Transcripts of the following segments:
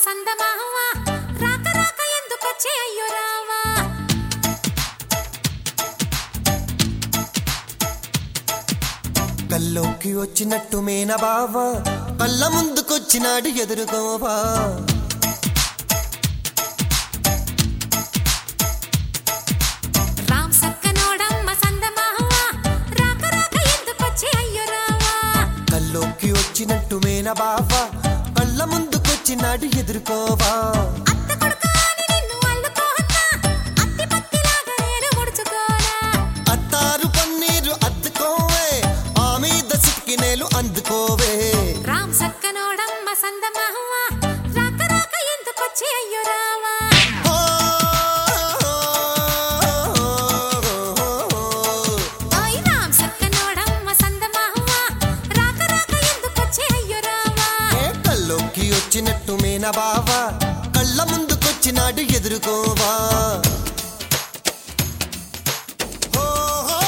సందమావా రాక రాక ఎందుకొచ్చే అయ్యో రావా కల్లోకి వచ్చినట్టు మేన బావా కళ్ళ ముందుకొచ్చినాడు ఎదురుకోవా రామ్ సక్కనోడమ్మ సందమావా రాక రాక ఎందుకొచ్చే అయ్యో రావా కల్లోకి వచ్చినట్టు మేన బావా కళ్ళ ముందుకొచ్చినాడు ఎదురుకోవా అత్త కొడుకా అని నిన్ను అల్లుకోనా అత్తి పత్తిలాగా నేను ముడుచుకోనా అత్తారు పన్నీరు అద్దుకోవే ఆ మీద సిక్కినేలు అందుకోవే రామ్ సక్కనోడమ్మ సందమావా రాక రాక ఎందుకొచ్చే అయ్యో రావా ఓ, ఓయ్ రామ్ సక్కనోడమ్మ సందమావా రాక రాక ఎందుకొచ్చే అయ్యో రావా ఏ కల్లోకి వచ్చినట్టు మేన బావా కళ్ళ ముందుకొచ్చినాడు ఎదురుకోవా ఓ, ఓ,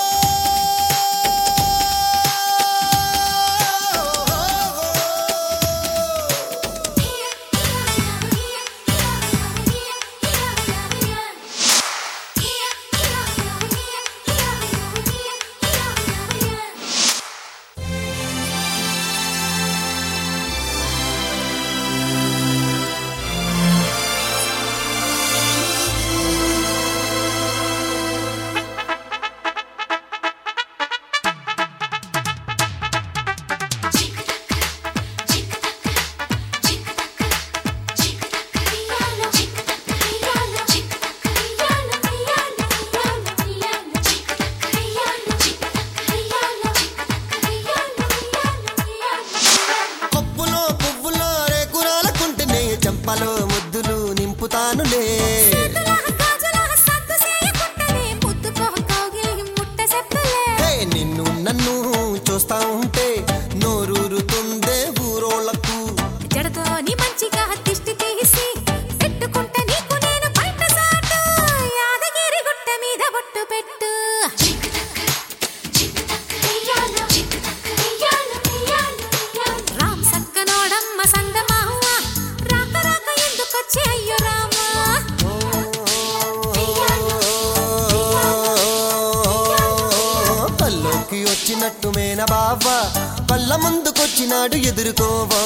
పప్పులో పువ్వులో రేకురాలకుంటేనే చెంపలో ముద్దులు నింపుతానులే హే నిన్ను నన్ను చూస్తా ఉంటే నోరూరుతుందే ఊరోళ్ళకు జడతోని మంచిగా దిష్టి తీసి పెట్టుకుంటే నీకు నేను బయట సాటు యాదగిరి గుట్ట మీద బొట్టు పెట్టు రామ్ సక్కనోడమ్మ సందమావ రాక రాక ఎందుకొచ్చే అయ్యో రామా కల్లోకి వచ్చినట్టు మేన బావా కళ్ళ ముందుకొచ్చినాడు ఎదురుకోవా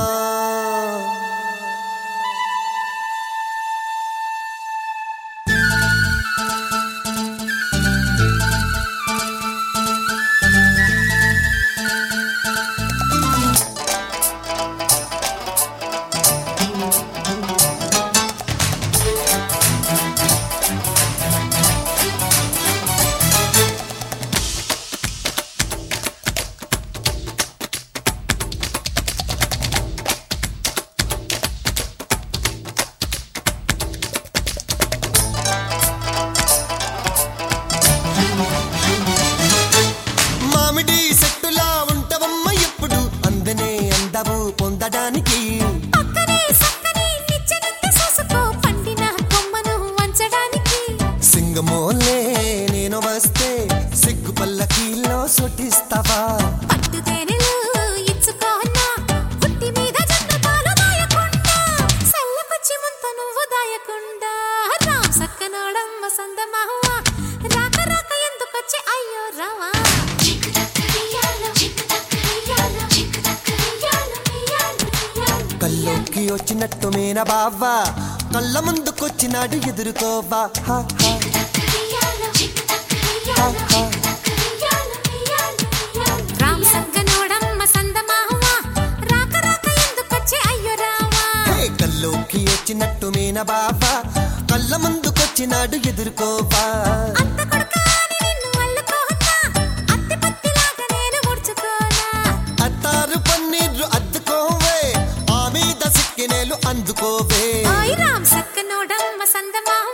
మామిడి సెట్టులా ఉంటవమ్మ ఎప్పుడు అందనే అందవు పొందడానికి పక్కనే సక్కనే నిచ్చెనుంది చూసుకో పండిన కొమ్మను వంచడానికి సింగమోలే నేను వస్తే సిగ్గు పల్లకీలో సొటిస్తావా పట్టు తేనెలు ఇచ్చుకోనా పుట్టి మీద జొన్న పాలు దాయకుండా సల్లకొచ్చి ముంత నువ్వు దాయకుండా రామ్ సక్కనోడమ్మ సందమావ రాక రాక ఎందుకొచ్చి అయ్యో రావా కల్లోకి వచ్చినట్టు మేన బావా కళ్ళ ముందుకొచ్చినాడు ఎదురుకోవా హా, హా, హా, హా. రామ్ సక్కనోడమ్మ సందమావ రాక రాక ఎందుకొచ్చి అయ్యో రావా హే, కల్లోకి వచ్చినట్టు మేన బావా కళ్ళ ముందుకొచ్చినాడు ఎదురుకోవా అత్త కొడుకా అని నిన్ను అల్లుకోనా అత్తి పత్తిలాగా నేను ముడుచుకోనా అత్తారు పన్నీరు అద్దుకోవే ఆ మీద సిక్కినేలు అందుకోవే ఓయ్ రామ్ సక్కనోడమ్మ సందమావ